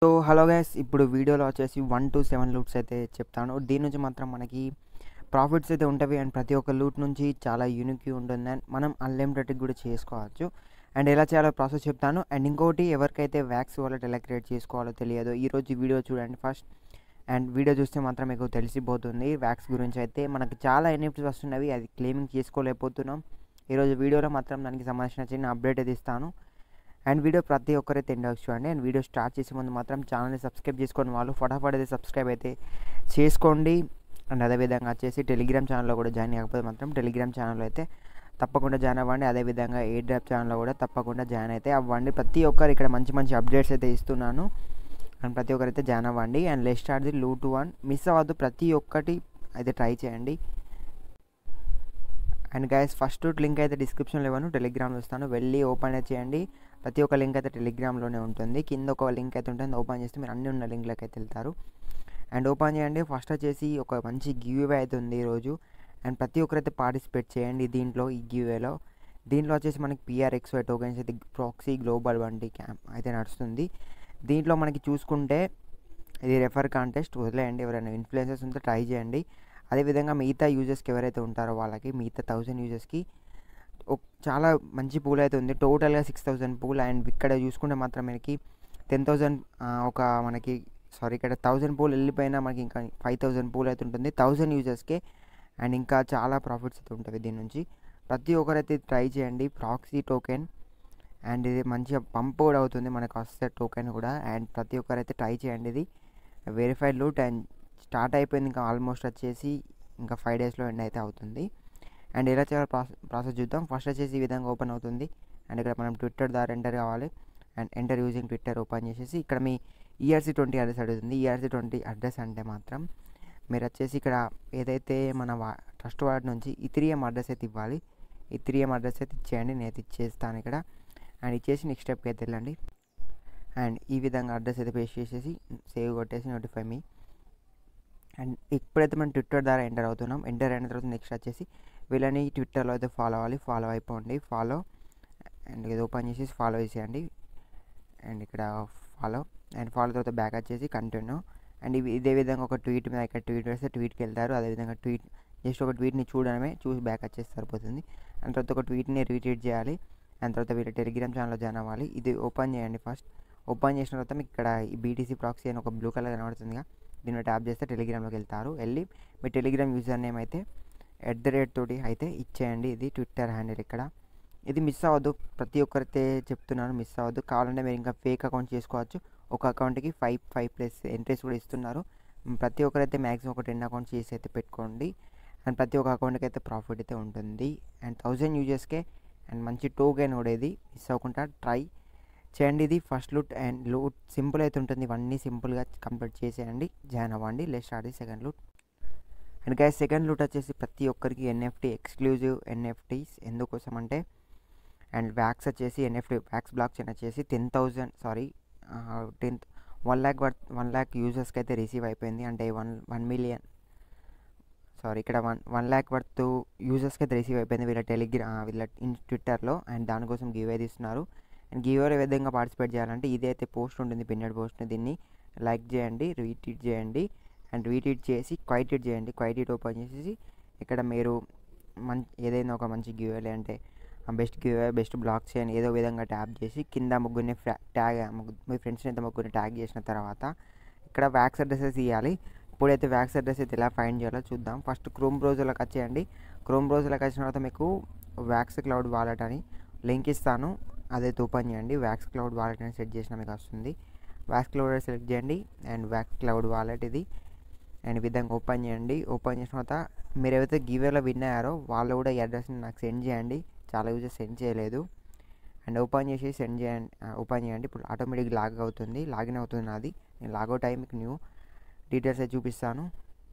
so hello guys ఇప్పుడు వీడియోలో వచ్చేసి వన్ టు సెవెన్ లూట్స్ అయితే చెప్తాను దీని నుంచి మాత్రం మనకి ప్రాఫిట్స్ అయితే ఉంటాయి అండ్ ప్రతి ఒక్క లూట్ నుంచి చాలా యూనిక్ ఉంటుంది అండ్ మనం అన్లిమిటెడ్ కూడా చేసుకోవచ్చు అండ్ ఎలా చేయాలో ప్రాసెస్ చెప్తాను అండ్ ఇంకోటి ఎవరికైతే వ్యాక్స్ వాలెట్ ఎలా క్రియేట్ చేసుకోవాలో తెలియదు ఈరోజు వీడియో చూడండి ఫస్ట్ అండ్ వీడియో చూస్తే మాత్రం మీకు తెలిసిపోతుంది వ్యాక్స్ గురించి అయితే మనకు చాలా ఎన్ఎఫ్టీస్ వస్తున్నవి అది క్లెయిమింగ్ చేసుకోలేకపోతున్నాం ఈరోజు వీడియోలో మాత్రం దానికి సంబంధించిన చిన్న అప్డేట్ అయితే ఇస్తాను అండ్ వీడియో ప్రతి ఒక్కరైతే ఎండ్ చూడండి అండ్ వీడియో స్టార్ట్ చేసే ముందు మాత్రం ఛానల్ని సబ్స్క్రైబ్ చేసుకొని వాళ్ళు ఫటాఫట్ అయితే సబ్స్క్రైబ్ అయితే చేసుకోండి అండ్ అదేవిధంగా వచ్చేసి టెలిగ్రామ్ ఛానల్లో కూడా జాయిన్ అవ్వకపోతే మాత్రం టెలిగ్రామ్ ఛానల్లో అయితే తప్పకుండా జాయిన్ అవ్వండి అదేవిధంగా ఏ డ్రాప్ ఛానల్లో కూడా తప్పకుండా జాయిన్ అయితే అవ్వండి ప్రతి ఒక్కరు ఇక్కడ మంచి మంచి అప్డేట్స్ అయితే ఇస్తున్నాను అండ్ ప్రతి ఒక్కరైతే జాయిన్ అవ్వండి అండ్ లెస్ట్ start the loot one miss అవ్వద్దు ప్రతి ఒక్కటి అయితే ట్రై చేయండి అండ్ గైస్ ఫస్ట్ లింక్ అయితే డిస్క్రిప్షన్లో ఇవ్వను టెలిగ్రామ్లో ఇస్తాను వెళ్ళి ఓపెన్ అయితే చేయండి ప్రతి ఒక్క లింక్ అయితే టెలిగ్రామ్లోనే ఉంటుంది కింద ఒక లింక్ అయితే ఉంటుంది ఓపెన్ చేస్తే మీరు అన్ని ఉన్న లింక్లోకి అయితే వెళ్తారు అండ్ ఓపెన్ చేయండి ఫస్ట్ వచ్చేసి ఒక మంచి గివ్ అయితే ఉంది ఈరోజు అండ్ ప్రతి ఒక్కరైతే పార్టిసిపేట్ చేయండి దీంట్లో ఈ గివ్వేలో దీంట్లో వచ్చేసి మనకి పిఆర్ఎక్స్ టోకెన్స్ అయితే ప్రాక్సీ గ్లోబల్ వంటి క్యాంప్ అయితే నడుస్తుంది దీంట్లో మనకి చూసుకుంటే ఇది రెఫర్ కాంటెస్ట్ వదిలేయండి ఎవరైనా ఇన్ఫ్లుయెన్సర్స్ ఉంటే ట్రై చేయండి అదేవిధంగా మిగతా యూజర్స్కి ఎవరైతే ఉంటారో వాళ్ళకి మిగతా థౌజండ్ యూజర్స్కి చాలా మంచి పూల్ అయితే ఉంది టోటల్గా సిక్స్ థౌజండ్ పూల్ అండ్ ఇక్కడ చూసుకుంటే మాత్రం మనకి టెన్ థౌజండ్ ఒక మనకి సారీ ఇక్కడ థౌజండ్ పూల్ వెళ్ళిపోయినా మనకి ఇంకా ఫైవ్ థౌజండ్ పూల్ అయితే ఉంటుంది థౌజండ్ యూజర్స్కే అండ్ ఇంకా చాలా ప్రాఫిట్స్ అయితే ఉంటుంది దీని నుంచి ప్రతి ఒక్కరైతే ట్రై చేయండి ప్రాక్సీ టోకెన్ అండ్ ఇది మంచిగా పంప్ కూడా అవుతుంది మనకు వస్తే టోకెన్ కూడా అండ్ ప్రతి ఒక్కరైతే ట్రై చేయండి ఇది వెరిఫైడ్ లూట్ అండ్ స్టార్ట్ అయిపోయింది ఇంకా ఆల్మోస్ట్ వచ్చేసి ఇంకా ఫైవ్ డేస్లో ఎండ్ అయితే అవుతుంది అండ్ ఎలా చేయాలో ప్రాసెస్ ప్రాసెస్ చూద్దాం ఫస్ట్ వచ్చేసి ఈ విధంగా ఓపెన్ అవుతుంది అండ్ ఇక్కడ మనం ట్విట్టర్ ద్వారా ఎంటర్ కావాలి and enter using Twitter open చేసేసి ఇక్కడ మీ ఈఆర్సీ ట్వంటీ అడ్రస్ అడుగుతుంది ఈఆర్సీ ట్వంటీ అడ్రస్ అంటే మాత్రం మీరు వచ్చేసి ఇక్కడ ఏదైతే మన వా ట్రస్ట్ వార్డ్ నుంచి ఇథిరియం అడ్రస్ అయితే ఇవ్వాలి ఇథిరియం అడ్రస్ అయితే ఇచ్చేయండి నేను ఇచ్చేస్తాను ఇక్కడ అండ్ ఇచ్చేసి నెక్స్ట్ స్టెప్కి అయితే వెళ్ళండి అండ్ ఈ విధంగా అడ్రస్ అయితే పేస్ట్ చేసేసి సేవ్ కొట్టేసి నోటిఫై మీ అండ్ ఇప్పుడైతే మనం ట్విట్టర్ ద్వారా ఎంటర్ అవుతున్నాం ఎంటర్ అయిన తర్వాత నెక్స్ట్ వచ్చేసి వీళ్ళని ట్విట్టర్లో అయితే ఫాలో అవ్వాలి ఫాలో అయిపోండి ఫాలో అండ్ ఇది ఓపెన్ చేసి ఫాలో చేసేయండి అండ్ ఇక్కడ ఫాలో అండ్ ఫాలో తర్వాత బ్యాక్ వచ్చేసి కంటిన్యూ అండ్ ఇవి ఇదే విధంగా ఒక ట్వీట్ మీద ఇక్కడ ట్వీట్ వేస్తే ట్వీట్కి వెళ్తారు అదేవిధంగా ట్వీట్ జస్ట్ ఒక ట్వీట్ని చూడడమే చూసి బ్యాక్ వచ్చేసి సరిపోతుంది అండ్ తర్వాత ఒక ట్వీట్ని రీట్వీట్ చేయాలి అండ్ తర్వాత వీళ్ళ టెలిగ్రామ్ ఛానల్లో జాయిన్ అవ్వాలి ఇది ఓపెన్ చేయండి ఫస్ట్ ఓపెన్ చేసిన తర్వాత మీకు ఇక్కడ ఈ బీటీసీ ప్రాక్సీ అని ఒక బ్లూ కలర్ కనబడుతుందిగా దీన్ని ట్యాప్ చేస్తే టెలిగ్రామ్లోకి వెళ్తారు వెళ్ళి మీ టెలిగ్రామ్ యూజర్ నేమ్ అయితే ఎట్ ద రేట్ తోటి అయితే ఇచ్చేయండి ఇది ట్విట్టర్ హ్యాండిల్ ఇక్కడ ఇది మిస్ అవ్వద్దు ప్రతి ఒక్కరైతే చెప్తున్నాను మిస్ అవ్వద్దు కావాలంటే మీరు ఇంకా ఫేక్ అకౌంట్ చేసుకోవచ్చు ఒక అకౌంట్కి ఫైవ్ ఫైవ్ ప్లస్ ఎంట్రీస్ కూడా ఇస్తున్నారు ప్రతి ఒక్కరైతే మ్యాక్సిమం ఒక టెన్ అకౌంట్స్ చేసి అయితే పెట్టుకోండి అండ్ ప్రతి ఒక్క అకౌంట్కి అయితే ప్రాఫిట్ అయితే ఉంటుంది అండ్ థౌజండ్ యూజర్స్కే అండ్ మంచి టోకెన్ కూడా ఇది మిస్ అవ్వకుండా ట్రై చేయండి ఇది first loot and loot simple అయితే ఉంటుంది ఇవన్నీ సింపుల్గా కంప్లీట్ చేసేయండి జాయిన్ అవ్వండి let start the second loot and guys second loot వచ్చేసి ప్రతి ఒక్కరికి ఎన్ఎఫ్టీ ఎక్స్క్లూజివ్ ఎన్ఎఫ్టీస్ ఎందుకోసం అంటే అండ్ వ్యాక్స్ వచ్చేసి ఎన్ఎఫ్టీ వ్యాక్స్ బ్లాక్ చైన్ వచ్చేసి ten thousand sorry ten one lakh worth one lakh యూజర్స్కి అయితే రిసీవ్ అయిపోయింది అంటే వన్ వన్ మిలియన్ సారీ ఇక్కడ వన్ వన్ ల్యాక్ వర్త్ యూజర్స్కి అయితే రిసీవ్ అయిపోయింది వీళ్ళ టెలిగ్రా వీళ్ళ ఇన్ ట్విట్టర్లో అండ్ దానికోసం గివ్ అయితే ఇస్తున్నారు అండ్ గివ్ ఏ విధంగా పార్టిసిపేట్ చేయాలంటే ఇదైతే పోస్ట్ ఉంటుంది పిన్నెడ్ పోస్ట్ దీన్ని లైక్ చేయండి రీట్వీట్ చేయండి అండ్ రీట్వీట్ చేసి క్వైట్వీట్ చేయండి క్వైట్వీట్ ఓపెన్ చేసేసి ఇక్కడ మీరు మంచి ఏదైనా ఒక మంచి గివ్ అంటే బెస్ట్ గివ్ బెస్ట్ బ్లాక్ చేయండి ఏదో విధంగా ట్యాప్ చేసి కింద ముగ్గురిని ట్యాగ్ మీ ఫ్రెండ్స్ని అయితే ముగ్గురిని ట్యాగ్ చేసిన తర్వాత ఇక్కడ వ్యాక్స్ అడ్రసెస్ ఇవ్వాలి ఇప్పుడైతే వ్యాక్స్ అడ్రస్ అయితే ఎలా ఫైండ్ చేయాలో చూద్దాం ఫస్ట్ క్రోమ్ బ్రౌజర్లోకి వచ్చేయండి క్రోమ్ బ్రౌజర్లోకి వచ్చిన తర్వాత మీకు వ్యాక్స్ క్లౌడ్ వాలెట్ అని లింక్ ఇస్తాను అదైతే ఓపెన్ చేయండి వ్యాక్స్ క్లౌడ్ వాలెట్ అని సెట్ చేసిన మీకు వస్తుంది వ్యాక్స్ క్లౌడ్ సెలెక్ట్ చేయండి అండ్ వ్యాక్స్ క్లౌడ్ వాలెట్ ఇది అండ్ ఈ విధంగా ఓపెన్ చేయండి ఓపెన్ చేసిన తర్వాత మీరు ఏవైతే గివేలో విన్ అయ్యారో వాళ్ళు కూడా ఈ అడ్రస్ని నాకు సెండ్ చేయండి చాలా యూజర్స్ సెండ్ చేయలేదు అండ్ ఓపెన్ చేసి సెండ్ చేయండి ఓపెన్ చేయండి ఇప్పుడు ఆటోమేటిక్ లాగ్ అవుతుంది లాగిన్ అవుతుంది నాది నేను లాగౌట్ అయ్యి మీకు న్యూ డీటెయిల్స్ అయితే చూపిస్తాను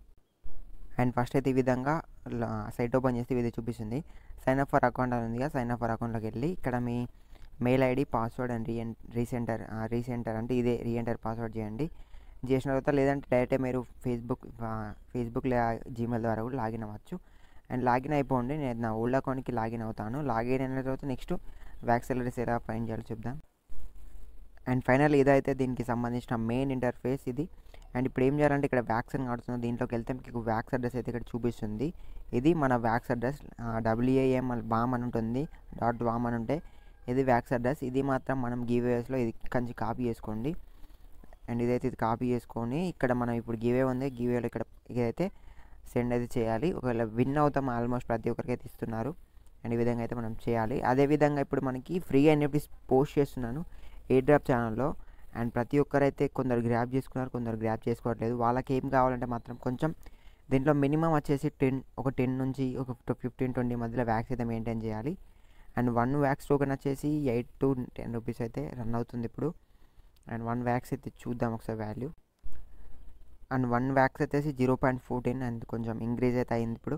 అండ్ ఫస్ట్ అయితే ఈ విధంగా సైట్ ఓపెన్ చేస్తే ఇది చూపిస్తుంది సైన్ అప్ ఫర్ అకౌంట్ అని ఉందిగా సైన్ అప్ ఫర్ అకౌంట్లోకి వెళ్ళి ఇక్కడ మీ మెయిల్ ఐడి పాస్వర్డ్ అండ్ రీఎన్ రీసెంటర్ రీసెంటర్ అంటే ఇదే రీఎంటర్ పాస్వర్డ్ చేయండి చేసిన తర్వాత లేదంటే డైరెక్ట్ మీరు ఫేస్బుక్ ఫేస్బుక్ లేదా జీమెయిల్ ద్వారా కూడా లాగిన్ అవ్వచ్చు అండ్ లాగిన్ అయిపోండి నేను నా ఓల్డ్ అకౌంట్కి లాగిన్ అవుతాను లాగిన్ అయిన తర్వాత నెక్స్ట్ వ్యాక్సిలరీస్ ఎలా ఫైన్ చేయాలో చెప్దాం అండ్ ఫైనల్ ఇదైతే దీనికి సంబంధించిన మెయిన్ ఇంటర్ఫేస్ ఇది అండ్ ఇప్పుడు ఏం చేయాలంటే ఇక్కడ వ్యాక్స్ అని కాడుతుంది దీంట్లోకి వెళ్తే మీకు వ్యాక్స్ అడ్రస్ అయితే ఇక్కడ చూపిస్తుంది ఇది మన వ్యాక్స్ అడ్రస్ డబ్ల్యూఏఎం బామ్ అని ఉంటుంది డాట్ బామ్ అని ఉంటే ఇది వ్యాక్స్ అడ్రస్ ఇది మాత్రం మనం గివేస్లో ఇది కంచి కాపీ చేసుకోండి అండ్ ఇదైతే ఇది కాపీ చేసుకొని ఇక్కడ మనం ఇప్పుడు గివే ఉంది గివేలో ఇక్కడ ఇదైతే సెండ్ అయితే చేయాలి ఒకవేళ విన్ అవుతాం ఆల్మోస్ట్ ప్రతి ఒక్కరికి అయితే ఇస్తున్నారు అండ్ ఈ విధంగా అయితే మనం చేయాలి అదేవిధంగా ఇప్పుడు మనకి ఫ్రీగా ఎన్ఎఫ్టీస్ పోస్ట్ చేస్తున్నాను ఏ డ్రాప్ ఛానల్లో అండ్ ప్రతి ఒక్కరైతే కొందరు గ్రాప్ చేసుకున్నారు కొందరు గ్రాప్ చేసుకోవట్లేదు వాళ్ళకి ఏం కావాలంటే మాత్రం కొంచెం దీంట్లో మినిమం వచ్చేసి టెన్ ఒక టెన్ నుంచి ఒక ఫిఫ్టీన్ ట్వంటీ మధ్యలో వ్యాక్స్ అయితే మెయింటైన్ చేయాలి అండ్ వన్ వ్యాక్స్ టోకెన్ వచ్చేసి ఎయిట్ టు టెన్ రూపీస్ అయితే రన్ అవుతుంది ఇప్పుడు అండ్ వన్ వ్యాక్స్ అయితే చూద్దాం ఒకసారి వాల్యూ అండ్ వన్ వ్యాక్స్ వచ్చేసి జీరో పాయింట్ ఫోర్టీన్ అండ్ కొంచెం ఇంక్రీజ్ అయితే అయింది ఇప్పుడు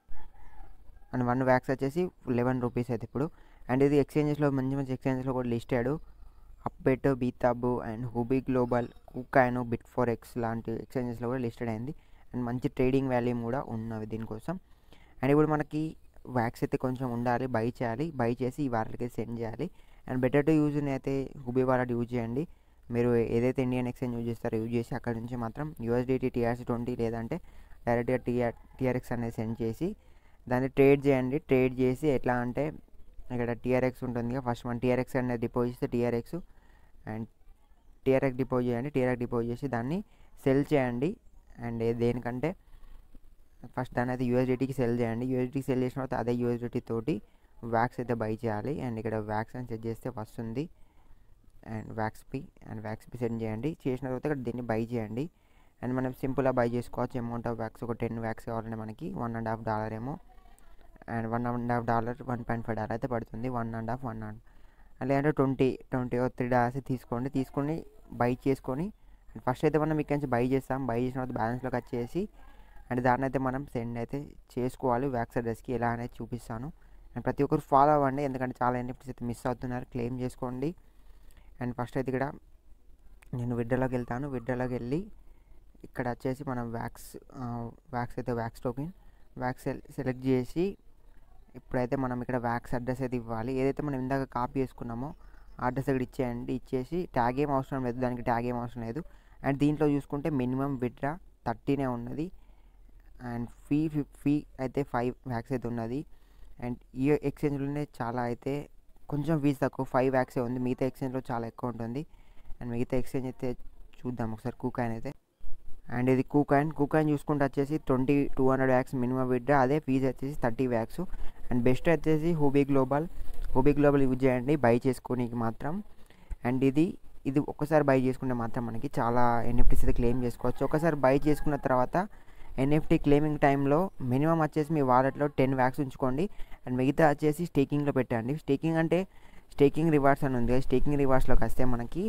అండ్ వన్ వ్యాక్స్ వచ్చేసి లెవెన్ రూపీస్ అయితే ఇప్పుడు అండ్ ఇది ఎక్స్చేంజెస్లో మంచి మంచి ఎక్స్చేంజెస్లో కూడా listed Upbit Bithumb and Huobi Global KuCoin BitForex లాంటి ఎక్స్చేంజెస్లో కూడా లిస్టెడ్ అయింది అండ్ మంచి ట్రేడింగ్ వాల్యూ కూడా ఉన్నవి దీనికోసం అండ్ ఇప్పుడు మనకి వ్యాక్స్ అయితే కొంచెం ఉండాలి బై చేయాలి బై చేసి ఈ వారాలకి సెండ్ చేయాలి అండ్ బెటర్ టు యూజ్ అయితే హుబీ వాలెట్ యూజ్ చేయండి మీరు ఏదైతే ఇండియన్ ఎక్స్చేంజ్ యూజ్ చేస్తారో యూజ్ చేసి అక్కడ నుంచి మాత్రం యూఎస్డిటీ టీఆర్సీ ట్వంటీ లేదంటే డైరెక్ట్గా టీఆర్ టీఆర్ఎక్స్ అనేది సెండ్ చేసి దాన్ని ట్రేడ్ చేయండి ట్రేడ్ చేసి ఎట్లా అంటే ఇక్కడ టీఆర్ఎక్స్ ఉంటుంది ఫస్ట్ మన టీఆర్ఎక్స్ అనేది డిపాజిట్ చేస్తే టీఆర్ఎక్స్ అండ్ టీఆర్ఎక్స్ డిపాజిట్ చేయండి టీఆర్ఎక్స్ డిపాజిట్ చేసి దాన్ని సెల్ చేయండి అండ్ దేనికంటే ఫస్ట్ దాన్ని అయితే యూఎస్డిటీకి సెల్ చేయండి యూఎస్డిటీకి సెల్ చేసిన తర్వాత అదే యూఎస్డిటీ తోటి వ్యాక్స్ అయితే బై చేయాలి అండ్ ఇక్కడ వ్యాక్స్ అని సెట్ చేస్తే వస్తుంది and WAXP and WAXP send చేయండి చేసిన తర్వాత ఇక్కడ దీన్ని బై చేయండి అండ్ మనం సింపుల్గా బై చేసుకోవచ్చు అమౌంట్ ఆఫ్ వ్యాక్స్ ఒక టెన్ వ్యాక్స్ కావాలంటే మనకి వన్ అండ్ హాఫ్ డాలర్ ఏమో and one and half dollar one point five dollar అయితే పడుతుంది one and half one and లేదంటే ట్వంటీ ట్వంటీ త్రీ డాలర్స్ తీసుకోండి తీసుకొని బై చేసుకొని ఫస్ట్ అయితే మనం ఇక్కడ నుంచి బై చేస్తాం బై చేసిన తర్వాత బ్యాలెన్స్లోకి వచ్చేసి అండ్ దాన్ని అయితే మనం సెండ్ అయితే చేసుకోవాలి వ్యాక్స్ అడ్రస్కి ఎలా అనేది చూపిస్తాను అండ్ ప్రతి ఒక్కరు ఫాలో అవ్వండి ఎందుకంటే చాలా ఎన్ఎఫ్టీస్ అయితే మిస్ అవుతున్నారు క్లెయిమ్ చేసుకోండి అండ్ ఫస్ట్ అయితే ఇక్కడ నేను విడ్డలోకి వెళ్తాను విడ్డలోకి వెళ్ళి ఇక్కడ వచ్చేసి మనం వ్యాక్స్ వ్యాక్స్ అయితే వ్యాక్స్ టోకెన్ వ్యాక్స్ సెలెక్ట్ చేసి ఇప్పుడైతే మనం ఇక్కడ వ్యాక్స్ అడ్రస్ అయితే ఇవ్వాలి ఏదైతే మనం ఇందాక కాపీ చేసుకున్నామో ఆ అడ్రస్ ఇక్కడ ఇచ్చేయండి ఇచ్చేసి ట్యాగ్ ఏం అవసరం లేదు దానికి ట్యాగ్ ఏం అవసరం లేదు అండ్ దీంట్లో చూసుకుంటే మినిమం విడ్రా థర్టీనే ఉన్నది అండ్ ఫీ ఫీ అయితే ఫైవ్ వ్యాక్స్ అయితే ఉన్నది అండ్ ఈ ఎక్స్చేంజ్లోనే చాలా అయితే కొంచెం ఫీజు తక్కువ ఫైవ్ వ్యాక్సే ఉంది మిగతా ఎక్స్చేంజ్లో చాలా ఎక్కువ ఉంటుంది అండ్ మిగతా ఎక్స్చేంజ్ అయితే చూద్దాం ఒకసారి కూకాయిన్ అయితే అండ్ ఇది కూకాయిన్ కూకాయిన్ చూసుకుంటే వచ్చేసి ట్వంటీ టూ హండ్రెడ్ వ్యాక్స్ మినిమం విడ్రా అదే ఫీజు వచ్చేసి థర్టీ వ్యాక్స్ అండ్ బెస్ట్ వచ్చేసి Huobi Global Huobi Global use చేయండి బై చేసుకోనికి మాత్రం అండ్ ఇది ఇది ఒక్కసారి బై చేసుకుంటే మాత్రం మనకి చాలా ఎన్ఎఫ్టీస్ అయితే క్లెయిమ్ చేసుకోవచ్చు ఒకసారి బై చేసుకున్న తర్వాత ఎన్ఎఫ్టీ క్లెయిమింగ్ టైంలో మినిమం వచ్చేసి మీ వాలెట్లో టెన్ వ్యాక్స్ ఉంచుకోండి అండ్ మిగతా వచ్చేసి స్టేకింగ్లో పెట్టండి స్టేకింగ్ అంటే స్టేకింగ్ రివార్డ్స్ అని ఉంది స్టేకింగ్ రివార్డ్స్లోకి వస్తే మనకి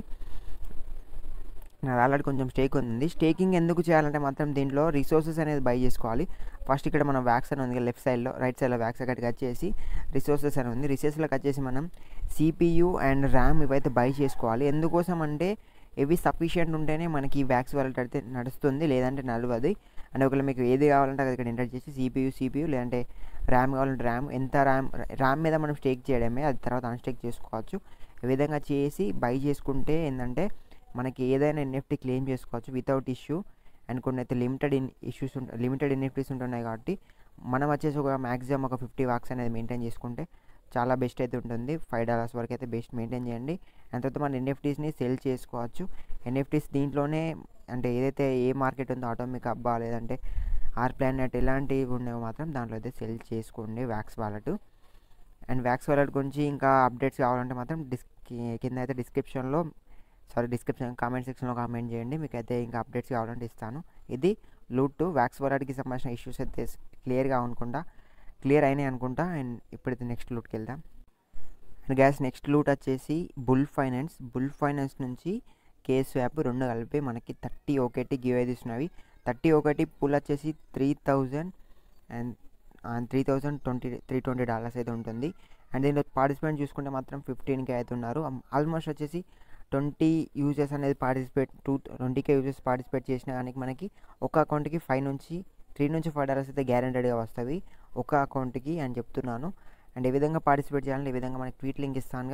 నాది ఆల్రెడీ కొంచెం స్టేక్ ఉంది స్టేకింగ్ ఎందుకు చేయాలంటే మాత్రం దీంట్లో రిసోర్సెస్ అనేది బై చేసుకోవాలి ఫస్ట్ ఇక్కడ మనం వ్యాక్స్ అని ఉంది లెఫ్ట్ సైడ్లో రైట్ సైడ్లో వ్యాక్స్ అక్కడికి వచ్చేసి రిసోర్సెస్ అని ఉంది రిసోర్స్లోకి వచ్చేసి మనం సిపియు అండ్ ర్యామ్ ఇవైతే బై చేసుకోవాలి ఎందుకోసం అంటే ఇవి సఫిషియెంట్ ఉంటేనే మనకి ఈ వ్యాక్స్ వాలెట్ అయితే నడుస్తుంది లేదంటే నడవదు అండ్ ఒకవేళ మీకు ఏది కావాలంటే అది ఇక్కడ ఎంటర్ చేసి సిపియు సిపియు లేదంటే ర్యామ్ కావాలంటే ర్యామ్ ఎంత ర్యామ్ ర్యామ్ మీద మనం స్టేక్ చేయడమే అది తర్వాత అన్స్టేక్ చేసుకోవచ్చు ఈ విధంగా చేసి బై చేసుకుంటే ఏంటంటే మనకి ఏదైనా ఎన్ఎఫ్టీ క్లెయిమ్ చేసుకోవచ్చు వితౌట్ ఇష్యూ అండ్ కొన్ని అయితే లిమిటెడ్ ఇన్ ఇష్యూస్ ఉంటాయి లిమిటెడ్ ఎన్ఎఫ్టీస్ ఉంటున్నాయి కాబట్టి మనం వచ్చేసి ఒక మ్యాక్సిమం ఒక ఫిఫ్టీ వాక్స్ అనేది మెయింటైన్ చేసుకుంటే చాలా బెస్ట్ అయితే ఉంటుంది ఫైవ్ డాలర్స్ వరకు అయితే బెస్ట్ మెయింటైన్ చేయండి అండ్ తర్వాత మన ఎన్ఎఫ్టీస్ని సెల్ చేసుకోవచ్చు ఎన్ఎఫ్టీస్ దీంట్లోనే అంటే ఏదైతే ఏ మార్కెట్ ఉందో ఆటోమిక్ అబ్బా లేదంటే ఆర్ ప్లానెట్ ఇలాంటివి ఉండేవి మాత్రం దాంట్లో అయితే సెల్ చేసుకోండి wax wallet and wax wallet గురించి ఇంకా అప్డేట్స్ కావాలంటే మాత్రం డిస్ కింద అయితే డిస్క్రిప్షన్లో సారీ డిస్క్రిప్షన్ కామెంట్ సెక్షన్లో కామెంట్ చేయండి మీకు అయితే ఇంకా అప్డేట్స్ కావాలంటే ఇస్తాను ఇది లూట్ టు వ్యాక్స్ వాలెట్కి సంబంధించిన ఇష్యూస్ అయితే క్లియర్గా అనుకుంటా క్లియర్ అయినాయి అనుకుంటా అండ్ ఇప్పుడైతే నెక్స్ట్ లూట్కి వెళ్దాం అండ్ గ్యాస్ నెక్స్ట్ లూట్ వచ్చేసి బుల్ ఫైనాన్స్ బుల్ ఫైనాన్స్ నుంచి కేస్ యాప్ రెండు కలిపి మనకి థర్టీ ఒకటి గివ్ ఇస్తున్నవి థర్టీ ఒకటి పుల్ వచ్చేసి three thousand and three thousand twenty three twenty dollars అయితే ఉంటుంది అండ్ దీంట్లో పార్టిసిపేట్ చూసుకుంటే మాత్రం ఫిఫ్టీన్కే అవుతున్నారు ఆల్మోస్ట్ వచ్చేసి ట్వంటీ యూజర్స్ అనేది participate to twenty K users participate చేసిన కానీ మనకి ఒక అకౌంట్కి ఫైవ్ నుంచి త్రీ నుంచి ఫైవ్ డాలర్స్ అయితే గ్యారెంటెడ్గా వస్తాయి ఒక అకౌంట్కి అని చెప్తున్నాను అండ్ ఏ విధంగా పార్టిసిపేట్ చేయాలంటే ఈ విధంగా మనకి ట్వీట్ లింక్ ఇస్తానుగా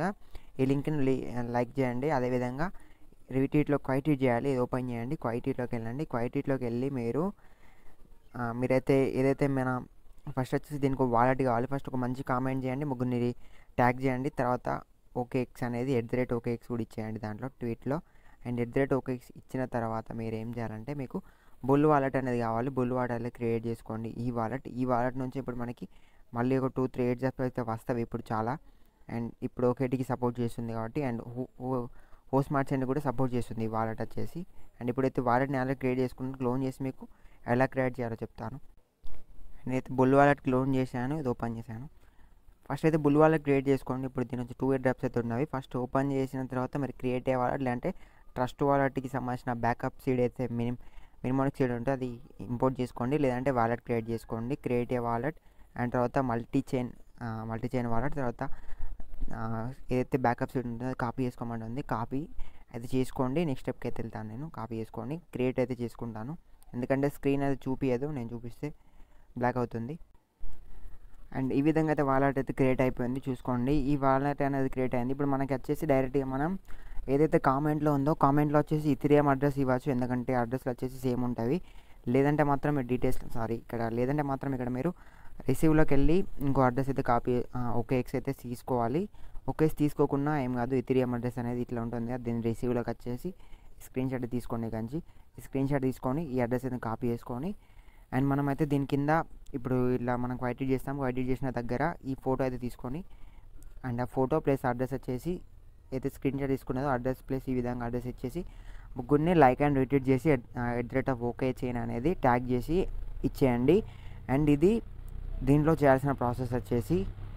ఈ లింక్ని లైక్ చేయండి అదేవిధంగా రీట్వీట్లో క్వైట్వీట్ చేయాలి ఇది ఓపెన్ చేయండి క్వైట్వీట్లోకి వెళ్ళండి క్వైట్వీట్లోకి వెళ్ళి మీరు ఆ, మీరైతే ఏదైతే మన ఫస్ట్ వచ్చేసి దీనికి వాలెట్ కావాలి ఫస్ట్ ఒక మంచి కామెంట్ చేయండి ముగ్గురిని ట్యాగ్ చేయండి తర్వాత ఓకేఎక్స్ అనేది ఎట్ ద రేట్ ఓకేఎక్స్ కూడా ఇచ్చేయండి దాంట్లో ట్వీట్లో and at the rate OKX ఇచ్చిన తర్వాత మీరు ఏం చేయాలంటే మీకు బుల్ వాలెట్ అనేది కావాలి బుల్ వాలెట్ క్రియేట్ చేసుకోండి ఈ వాలెట్ ఈ వాలెట్ నుంచి ఇప్పుడు మనకి మళ్ళీ ఒక టూ త్రీ ఎయిట్ జాబ్స్ అయితే వస్తాయి ఇప్పుడు చాలా అండ్ ఇప్పుడు ఓకేటీకి సపోర్ట్ చేస్తుంది కాబట్టి అండ్ హోస్ట్ మార్చెంట్ కూడా సపోర్ట్ చేస్తుంది ఈ వాలెట్ వచ్చేసి అండ్ ఇప్పుడైతే వాలెట్ని ఎలా క్రియేట్ చేసుకుంటే క్లోన్ చేసి మీకు ఎలా క్రియేట్ చేయాలో చెప్తాను నేనైతే బుల్ వాలెట్ క్లోన్ చేశాను ఇది ఓపెన్ చేశాను ఫస్ట్ అయితే బుల్ వాలెట్ క్రియేట్ చేసుకోండి ఇప్పుడు దీని నుంచి టూ ఎయిట్ డ్రాప్స్ అయితే ఉన్నవి ఫస్ట్ ఓపెన్ చేసిన తర్వాత మీరు క్రియేట్ అయ్యే వాలెట్ లేదంటే ట్రస్ట్ వాలెట్కి సంబంధించిన బ్యాకప్ సీడ్ అయితే మినిమం మినిమోనిక్ సీడ్ ఉంటే అది ఇంపోర్ట్ చేసుకోండి లేదంటే వాలెట్ క్రియేట్ చేసుకోండి క్రియేట్ ఏ వాలెట్ అండ్ తర్వాత multi chain multi chain wallet తర్వాత ఆ, ఏదైతే బ్యాకప్ సీడ్ ఉంటుందో అది కాపీ చేసుకోమంటుంది కాపీ అయితే చేసుకోండి నెక్స్ట్ స్టెప్కి అయితే వెళ్తాను నేను కాపీ చేసుకోండి క్రియేట్ అయితే చేసుకుంటాను ఎందుకంటే స్క్రీన్ అది చూపించదు నేను చూపిస్తే బ్లాక్ అవుతుంది అండ్ ఈ విధంగా అయితే వాలెట్ అయితే క్రియేట్ అయిపోయింది చూసుకోండి ఈ వాలెట్ అనేది క్రియేట్ అయింది ఇప్పుడు మనకి వచ్చేసి డైరెక్ట్గా మనం ఏదైతే కామెంట్లో ఉందో కామెంట్లో వచ్చేసి ఇథిరియం అడ్రస్ ఇవ్వచ్చు ఎందుకంటే అడ్రస్లు వచ్చేసి సేమ్ ఉంటుంది లేదంటే మాత్రం మీరు డీటెయిల్స్ సారీ ఇక్కడ లేదంటే మాత్రం ఇక్కడ మీరు రిసీవ్లోకి వెళ్ళి ఇంకో అడ్రస్ అయితే కాపీ ఓకే ఎక్స్ అయితే తీసుకోవాలి ఓకే తీసుకోకుండా ఏం కాదు ఇథిరియం అడ్రస్ అనేది ఇట్లా ఉంటుంది దీన్ని రిసీవ్లోకి వచ్చేసి స్క్రీన్ షాట్ తీసుకోండి కంచి ఈ స్క్రీన్ షాట్ తీసుకొని ఈ అడ్రస్ అయితే కాపీ చేసుకొని అండ్ మనమైతే దీని కింద ఇప్పుడు ఇలా మనం వైట్ చేస్తాం వైట్ చేసిన దగ్గర ఈ ఫోటో అయితే తీసుకొని అండ్ ఆ ఫోటో ప్లస్ అడ్రస్ వచ్చేసి అయితే స్క్రీన్ షాట్ తీసుకున్నదో అడ్రస్ ప్లస్ ఈ విధంగా అడ్రస్ ఇచ్చేసి ముగ్గురిని లైక్ అండ్ రిట్వీట్ చేసి at the rate of OKChain అనేది ట్యాగ్ చేసి ఇచ్చేయండి అండ్ ఇది దీంట్లో చేయాల్సిన ప్రాసెస్ వచ్చేసి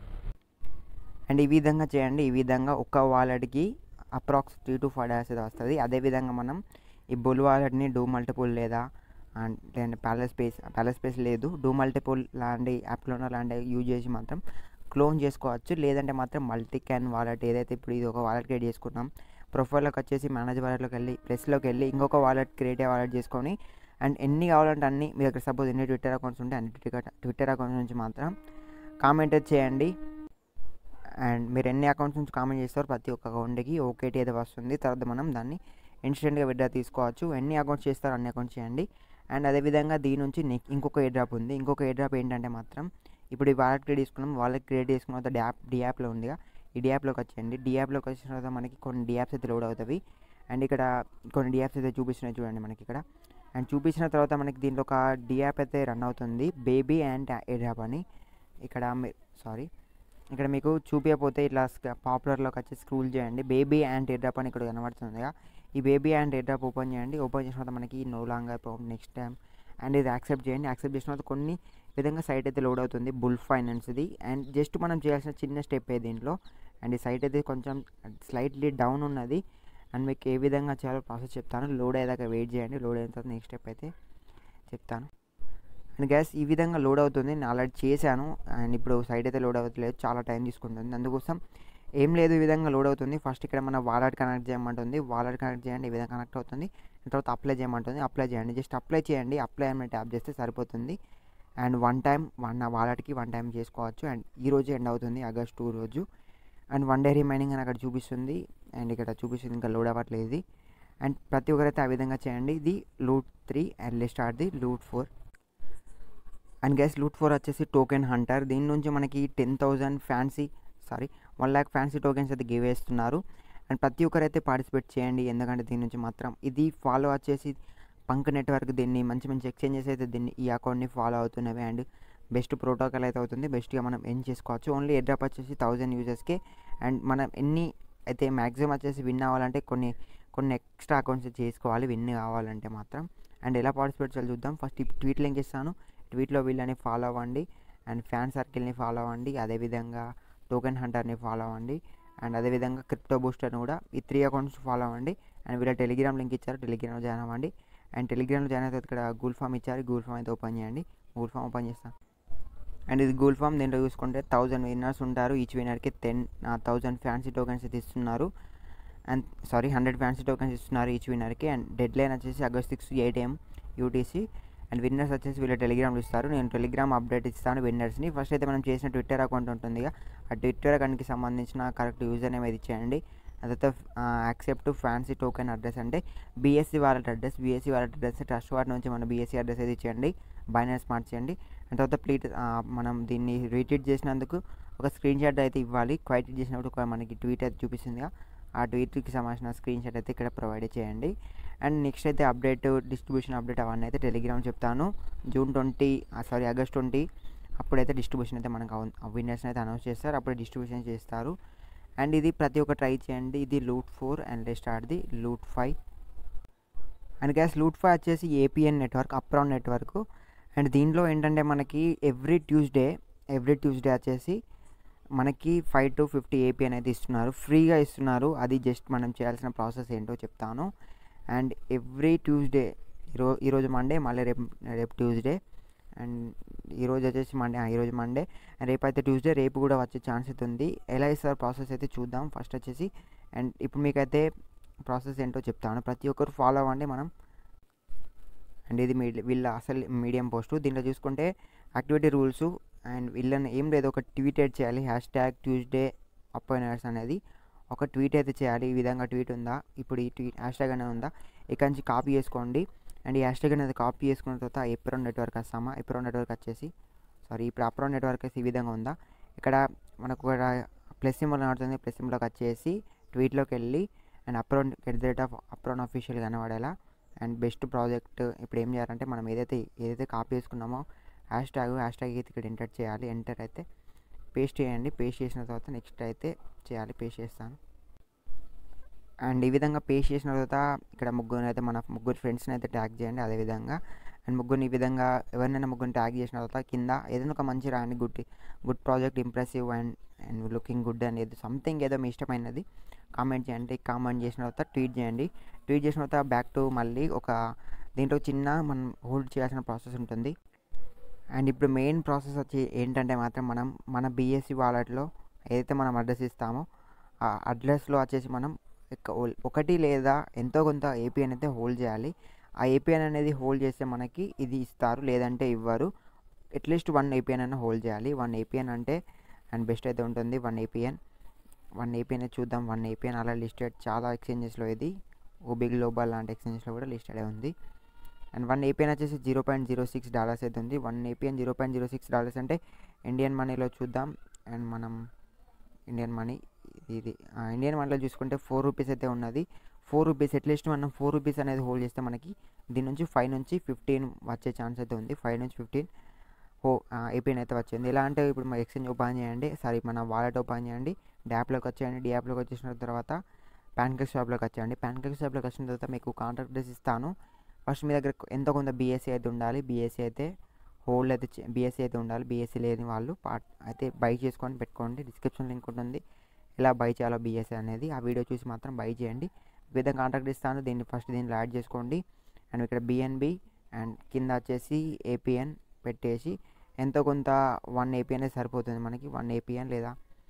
అండ్ ఈ విధంగా చేయండి ఈ విధంగా ఒక్క వాలెట్కి approx three to five days అయితే వస్తుంది అదేవిధంగా మనం ఈ బుల్ వాలెట్ని డూ మల్టిపుల్ లేదా అండ్ లేదంటే ప్యాలెస్ స్పేస్ ప్యాలెస్ స్పేస్ లేదు డూ మల్టిపుల్ లాంటి యాప్లోనో లాంటి యూజ్ చేసి మాత్రం క్లోన్ చేసుకోవచ్చు లేదంటే మాత్రం మల్టీ క్యాన్ వాలెట్ ఏదైతే ఇప్పుడు ఇది ఒక వాలెట్ క్రియేట్ చేసుకున్నాం ప్రొఫైల్లోకి వచ్చేసి మేనేజ్ వాలెట్లోకి వెళ్ళి ప్లస్లోకి వెళ్ళి ఇంకొక వాలెట్ క్రియేట్ అయ్యే వాలెట్ చేసుకొని అండ్ ఎన్ని కావాలంటే అన్ని మీ దగ్గర సపోజ్ ఎన్ని ట్విట్టర్ అకౌంట్స్ ఉంటే అన్ని ట్విట్టర్ ట్విట్టర్ అకౌంట్స్ నుంచి మాత్రం కామెంట్ చేయండి అండ్ మీరు ఎన్ని అకౌంట్స్ నుంచి కామెంట్ చేస్తారో ప్రతి ఒక్క అకౌంట్కి ఓకేటీ అయితే వస్తుంది తర్వాత మనం దాన్ని ఇన్స్టెంట్గా విడ్డా తీసుకోవచ్చు ఎన్ని అకౌంట్స్ చేస్తారో అన్ని అకౌంట్స్ చేయండి అండ్ అదేవిధంగా దీని నుంచి నెక్ ఇంకొక ఏ డ్రాప్ ఉంది ఇంకొక ఏ డ్రాప్ ఏంటంటే మాత్రం ఇప్పుడు ఈ వాలెట్ క్రియేట్ చేసుకున్నాం వాలెట్ క్రియేట్ చేసుకున్న తర్వాత డ్యాప్ డియాప్లో ఉందిగా ఈ డియాప్లోకి వచ్చేయండి డియాప్లోకి వచ్చిన తర్వాత మనకి కొన్ని డియాప్స్ అయితే లోడ్ అవుతాయి అండ్ ఇక్కడ కొన్ని డియాప్స్ అయితే చూపిస్తున్నాయి చూడండి మనకి ఇక్కడ అండ్ చూపించిన తర్వాత మనకి దీంట్లో ఒక డియాప్ అయితే రన్ అవుతుంది బేబీ అండ్ ఏ డ్రాప్ అని ఇక్కడ సారీ ఇక్కడ మీకు చూపించకపోతే ఇట్లా పాపులర్లోకి వచ్చి స్క్రూల్ చేయండి బేబీ అండ్ ఎయిర్ డ్రాప్ అని ఇక్కడ కనబడుతుందిగా ఈ baby and airdrop open చేయండి ఓపెన్ చేసిన తర్వాత మనకి no longer problem next time and ఇది యాక్సెప్ట్ చేయండి యాక్సెప్ట్ చేసిన తర్వాత కొన్ని విధంగా సైట్ అయితే లోడ్ అవుతుంది బుల్ ఫైనాన్స్ది అండ్ జస్ట్ మనం చేయాల్సిన చిన్న స్టెప్ ఏ దీంట్లో అండ్ ఈ సైట్ అయితే కొంచెం స్లైట్లీ డౌన్ ఉన్నది అండ్ మీకు ఏ విధంగా చేయాలో ప్రాసెస్ చెప్తాను లోడ్ అయ్యేదాకా వెయిట్ చేయండి లోడ్ అయిన తర్వాత నెక్స్ట్ స్టెప్ అయితే చెప్తాను అండ్ గ్యాస్ ఈ విధంగా లోడ్ అవుతుంది నేను ఆల్రెడీ చేశాను అండ్ ఇప్పుడు సైడ్ అయితే లోడ్ అవ్వట్లేదు చాలా టైం తీసుకుంటుంది అందుకోసం ఏం లేదు ఈ విధంగా లోడ్ అవుతుంది ఫస్ట్ ఇక్కడ మన వాలెట్ కనెక్ట్ చేయమంటుంది వాలెట్ కనెక్ట్ చేయండి ఈ విధంగా కనెక్ట్ అవుతుంది తర్వాత అప్లై చేయమంటుంది అప్లై చేయండి జస్ట్ అప్లై చేయండి అప్లై అని ట్యాప్ చేస్తే సరిపోతుంది అండ్ వన్ టైం వన్ వాలెట్కి వన్ టైం చేసుకోవచ్చు అండ్ ఈ రోజు ఎండ్ అవుతుంది ఆగస్ట్ టూ రోజు అండ్ వన్ డే రిమైనింగ్ అని అక్కడ చూపిస్తుంది అండ్ ఇక్కడ చూపిస్తుంది ఇంకా లోడ్ అవ్వట్లేదు ఇది అండ్ ప్రతి ఒక్కరైతే ఆ విధంగా చేయండి ఇది loot three and let start the loot four and guys loot four వచ్చేసి టోకెన్ హంటర్ దీని నుంచి మనకి ten thousand fancy sorry one lakh fancy tokens అయితే గివ్ వేస్తున్నారు అండ్ ప్రతి ఒక్కరైతే పార్టిసిపేట్ చేయండి ఎందుకంటే దీని నుంచి మాత్రం ఇది ఫాలో వచ్చేసి పంక్ నెట్వర్క్ దీన్ని మంచి మంచి ఎక్స్చేంజెస్ అయితే దీన్ని ఈ అకౌంట్ని ఫాలో అవుతున్నవి అండ్ బెస్ట్ ప్రోటోకాల్ అయితే అవుతుంది బెస్ట్గా మనం ఎన్ చేసుకోవచ్చు ఓన్లీ ఎడ్రాప్ వచ్చేసి థౌజండ్ యూజర్స్కి అండ్ మనం ఎన్ని అయితే మ్యాక్సిమం వచ్చేసి విన్ అవ్వాలంటే కొన్ని కొన్ని ఎక్స్ట్రా అకౌంట్స్ చేసుకోవాలి విన్ కావాలంటే మాత్రం అండ్ ఎలా పార్టిసిపేట్ చేయాలి చూద్దాం ఫస్ట్ ఈ ట్వీట్ లింక్ ఇస్తాను ట్వీట్లో వీళ్ళని ఫాలో అవ్వండి అండ్ ఫ్యాన్ సర్కిల్ని ఫాలో అవ్వండి అదేవిధంగా టోకెన్ హంటర్ని ఫాలో అవ్వండి అండ్ అదేవిధంగా క్రిప్టో బూస్టర్ని కూడా ఈ త్రీ అకౌంట్స్ ఫాలో అవ్వండి అండ్ వీళ్ళ టెలిగ్రామ్ లింక్ ఇచ్చారు టెలిగ్రామ్లో జాయిన్ అవ్వండి అండ్ టెలిగ్రామ్లో జాయిన్ అయితే ఇక్కడ గూగుల్ ఫామ్ ఇచ్చారు గూగుల్ ఫామ్ అయితే ఓపెన్ చేయండి గూగుల్ ఫామ్ ఓపెన్ చేస్తాను అండ్ ఇది గూగుల్ ఫామ్ దీంట్లో చూసుకుంటే థౌజండ్ విన్నర్స్ ఉంటారు ఈచ్ విన్నర్కి టెన్ థౌజండ్ ఫ్యాన్సీ టోకెన్స్ అయితే ఇస్తున్నారు and sorry hundred fancy tokens ఇస్తున్నారు ఈచ్ విన్నర్కి అండ్ డెడ్ లైన్ వచ్చేసి August six eight AM UTC and winners వచ్చేసి వీళ్ళు టెలిగ్రామ్లో ఇస్తారు నేను టెలిగ్రామ్ అప్డేట్ ఇస్తాను విన్నర్స్ని ఫస్ట్ అయితే మనం చేసిన ట్విట్టర్ అకౌంట్ ఉంటుంది ఆ ట్విట్టర్ అకౌంట్కి సంబంధించిన కరెక్ట్ యూజర్ నేమ్ ఇది చేయండి అదైతే యాక్సెప్ట్ ఫ్యాన్సీ టోకెన్ అడ్రస్ అంటే BSC wallet address BSC wallet address trust ward నుంచి మన బీఎస్సీ అడ్రస్ అయితే ఇచ్చేయండి బైనాన్స్ స్మార్ట్ చేయండి అండ్ తర్వాత ప్లీట్ మనం దీన్ని రీట్వీట్ చేసినందుకు ఒక స్క్రీన్ షాట్ అయితే ఇవ్వాలి క్వైట్ చేసినప్పుడు ఒక మనకి ట్వీట్ అయితే చూపిస్తుందిగా ఆ ట్వీట్కి సంబంధించిన స్క్రీన్ షాట్ అయితే ఇక్కడ ప్రొవైడ్ చేయండి అండ్ నెక్స్ట్ అయితే అప్డేట్ డిస్ట్రిబ్యూషన్ అప్డేట్ అవన్నీ అయితే టెలిగ్రామ్ చెప్తాను June twenty sorry August twenty అప్పుడైతే డిస్ట్రిబ్యూషన్ అయితే మనకు విన్నర్స్ అయితే అనౌన్స్ చేస్తారు అప్పుడు డిస్ట్రిబ్యూషన్ చేస్తారు అండ్ ఇది ప్రతి ఒక్క ట్రై చేయండి ఇది loot four and start the loot five and guys loot five వచ్చేసి APN network apron network and దీంట్లో ఏంటంటే మనకి ఎవ్రీ ట్యూస్డే ఎవ్రీ ట్యూస్డే వచ్చేసి మనకి ఫైవ్ టు ఫిఫ్టీ ఏపీ అనేది ఇస్తున్నారు ఫ్రీగా ఇస్తున్నారు అది జస్ట్ మనం చేయాల్సిన ప్రాసెస్ ఏంటో చెప్తాను అండ్ ఎవ్రీ ట్యూస్డే ఈరో ఈరోజు మండే మళ్ళీ రేపు రేపు ట్యూస్డే అండ్ ఈరోజు వచ్చేసి మండే ఈరోజు మండే రేపు అయితే ట్యూస్డే రేపు కూడా వచ్చే ఛాన్స్ అయితే ఉంది ఎలా ఇస్తారు ప్రాసెస్ అయితే చూద్దాం ఫస్ట్ వచ్చేసి అండ్ ఇప్పుడు మీకైతే ప్రాసెస్ ఏంటో చెప్తాను ప్రతి ఒక్కరు ఫాలో అవ్వండి మనం అండ్ ఇది మీ వీళ్ళ అసలు మీడియం పోస్ట్ దీంట్లో చూసుకుంటే యాక్టివిటీ రూల్స్ అండ్ వీళ్ళని ఏం లేదు ఒక ట్వీట్ అయితే చేయాలి హ్యాష్ ట్యాగ్ ట్యూస్డే అపాయినర్స్ అనేది ఒక ట్వీట్ అయితే చేయాలి ఈ విధంగా ట్వీట్ ఉందా ఇప్పుడు ఈ ట్వీట్ హ్యాష్ ట్యాగ్ అనేది ఉందా ఇక్కడ నుంచి కాపీ చేసుకోండి అండ్ ఈ హ్యాష్ ట్యాగ్ అనేది కాపీ చేసుకున్న తర్వాత ఎప్రో నెట్వర్క్ వస్తామా ఎప్రో నెట్వర్క్ వచ్చేసి సారీ ఇప్పుడు అప్రో నెట్వర్క్ అయితే ఈ విధంగా ఉందా ఇక్కడ మనకు ఒక ప్లస్ సింబల్ కనబడుతుంది ప్లస్ సింబల్కి వచ్చేసి ట్వీట్లోకి వెళ్ళి and apron at the rate of apron official కనబడేలా అండ్ బెస్ట్ ప్రాజెక్ట్ ఇప్పుడు ఏం చేయాలంటే మనం ఏదైతే ఏదైతే కాపీ చేసుకున్నామో హ్యాష్ ట్యాగ్ హ్యాష్ ట్యాగ్ అయితే ఇక్కడ ఎంటర్ చేయాలి ఎంటర్ అయితే పేస్ట్ చేయండి పేస్ట్ చేసిన తర్వాత నెక్స్ట్ అయితే చేయాలి పేస్ట్ చేస్తాను అండ్ ఈ విధంగా పేస్ట్ చేసిన తర్వాత ఇక్కడ ముగ్గురు అయితే మన ముగ్గురు ఫ్రెండ్స్ని అయితే ట్యాగ్ చేయండి అదేవిధంగా అండ్ ముగ్గురిని ఈ విధంగా ఎవరినైనా ముగ్గురిని ట్యాగ్ చేసిన తర్వాత కింద ఏదైనా ఒక మంచి రాయండి good good project impressive and and looking good అనేది సంథింగ్ ఏదో మీ ఇష్టమైనది కామెంట్ చేయండి కామెంట్ చేసిన తర్వాత ట్వీట్ చేయండి ట్వీట్ చేసిన తర్వాత బ్యాక్ టు మళ్ళీ ఒక దీంట్లో చిన్న మనం హోల్డ్ చేయాల్సిన ప్రాసెస్ ఉంటుంది అండ్ ఇప్పుడు మెయిన్ ప్రాసెస్ వచ్చి ఏంటంటే మాత్రం మనం మన బీఎస్సీ వాలెట్లో ఏదైతే మనం అడ్రస్ ఇస్తామో ఆ అడ్రస్లో వచ్చేసి మనం ఒకటి లేదా ఎంతో కొంత ఏపీఎన్ అయితే హోల్డ్ చేయాలి ఆ ఏపీఎన్ అనేది హోల్డ్ చేస్తే మనకి ఇది ఇస్తారు లేదంటే ఇవ్వరు అట్లీస్ట్ వన్ ఏపీఎన్ అయినా హోల్డ్ చేయాలి వన్ ఏపీఎన్ అంటే అండ్ బెస్ట్ అయితే ఉంటుంది వన్ ఏపీఎన్ వన్ ఏపీఎన్ చూద్దాం వన్ ఏపీఎన్ అలా లిస్టెడ్ చాలా ఎక్స్చేంజెస్లో ఇది ఓబీ గ్లోబల్ లాంటి ఎక్స్చేంజెస్లో కూడా లిస్టెడ్ ఉంది అండ్ వన్ ఏపీఎన్ వచ్చేసి zero point zero six dollars అయితే ఉంది one APN zero point zero six dollars అంటే ఇండియన్ మనీలో చూద్దాం అండ్ మనం ఇండియన్ మనీ ఇది ఇండియన్ మనీలో చూసుకుంటే ఫోర్ రూపీస్ అయితే ఉన్నది ఫోర్ రూపీస్ అట్లీస్ట్ మనం ఫోర్ రూపీస్ అనేది హోల్డ్ చేస్తే మనకి దీని నుంచి ఫైవ్ నుంచి ఫిఫ్టీన్ వచ్చే ఛాన్స్ అయితే ఉంది ఫైవ్ నుంచి ఫిఫ్టీన్ హో ఏపీఎన్ అయితే వచ్చింది ఎలా అంటే ఇప్పుడు మన ఎక్స్చేంజ్ ఓపెన్ చేయండి సారీ మన వాలెట్ ఓపెన్ చేయండి డ్యాప్లోకి వచ్చేయండి డ్యాప్లోకి వచ్చేసిన తర్వాత ప్యాన్కేక్ షాప్లోకి వచ్చేయండి ప్యాన్కేక్ షాప్లోకి వచ్చిన తర్వాత మీకు కాంటాక్ట్ అడ్రస్ ఇస్తాను ఫస్ట్ మీ దగ్గర ఎంతో కొంత బీఎస్సీ అయితే ఉండాలి బీఎస్సీ అయితే హోల్డ్ అయితే బీఎస్సీ అయితే ఉండాలి బీఎస్సీ లేని వాళ్ళు పార్ట్ అయితే బై చేసుకొని పెట్టుకోండి డిస్క్రిప్షన్ లింక్ ఉంటుంది ఎలా బై చేయాలో బీఎస్సీ అనేది ఆ వీడియో చూసి మాత్రం బై చేయండి ఈ విధంగా కాంటాక్ట్ ఇస్తాను దీన్ని ఫస్ట్ దీనిలో యాడ్ చేసుకోండి అండ్ ఇక్కడ బిఎన్బి అండ్ కింద వచ్చేసి ఏపీఎన్ పెట్టేసి ఎంతో కొంత వన్ ఏపీఎన్ సరిపోతుంది మనకి వన్ ఏపీఎన్ లేదా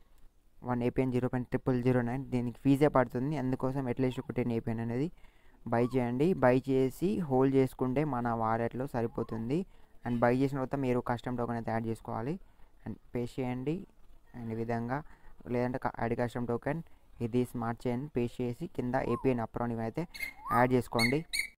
one APN zero point triple zero nine దీనికి ఫీజే పడుతుంది అందుకోసం అట్లీస్ట్ ఒక టెన్ ఏపీఎన్ అనేది బై చేయండి బై చేసి హోల్డ్ చేసుకుంటే మన వాలెట్లో సరిపోతుంది అండ్ బై చేసిన తర్వాత మీరు కస్టమ్ టోకెన్ అయితే యాడ్ చేసుకోవాలి అండ్ పే చేయండి అండ్ ఈ విధంగా లేదంటే యాడ్ కస్టమ్ టోకెన్ ఇది స్మార్ట్ చైన్ పే చేసి కింద ఏపీఎన్ అప్రోన్ అయితే యాడ్ చేసుకోండి